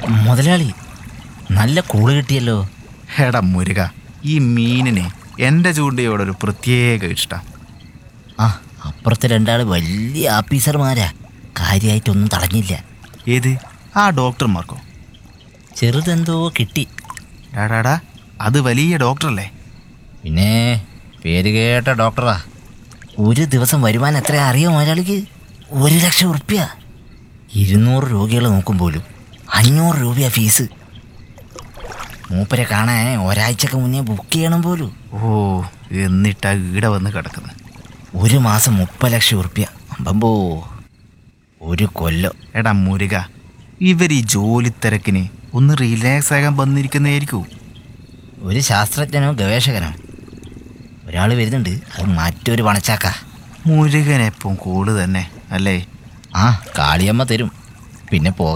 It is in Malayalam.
മുതലാളി നല്ല കൂള് കിട്ടിയല്ലോ എടാ മുരുക ഈ മീനിന് എൻ്റെ ചൂണ്ടയോടൊരു പ്രത്യേക ഇഷ്ടം ആ അപ്പുറത്തെ രണ്ടാൾ വലിയ ആഫീസർമാരാ കാര്യമായിട്ടൊന്നും തടഞ്ഞില്ല ഏത് ആ ഡോക്ടർമാർക്കോ ചെറുതെന്തോ കിട്ടി ഡാടാടാ അത് വലിയ ഡോക്ടറല്ലേ പിന്നെ പേര് കേട്ട ഡോക്ടറാ ഒരു ദിവസം വരുമാനം എത്ര അറിയോ മുതലാളിക്ക് ഒരു ലക്ഷം ഉറുപ്പ്യ ഇരുന്നൂറ് രോഗികളെ നോക്കും പോലും അഞ്ഞൂറ് രൂപയാ ഫീസ് മൂപ്പരെ കാണാൻ ഒരാഴ്ചക്ക് മുന്നേ ബുക്ക് ചെയ്യണം പോലും ഓ എന്നിട്ടാ ഈടെ വന്ന് കിടക്കുന്നത് ഒരു മാസം മുപ്പത് ലക്ഷം ഉറുപ്പ്യ അമ്പമ്പോ ഒരു കൊല്ലം എടാ മുരുക ഇവർ ഈ ജോലി തിരക്കിന് ഒന്ന് റിലാക്സ് ആകാൻ വന്നിരിക്കുന്നതായിരിക്കൂ ഒരു ശാസ്ത്രജ്ഞനോ ഗവേഷകനോ ഒരാൾ വരുന്നുണ്ട് അത് മറ്റൊരു പണച്ചാക്ക മുരുകനെപ്പം കൂട് തന്നെ അല്ലേ ആ കാളിയമ്മ തരും പിന്നെ പോകാൻ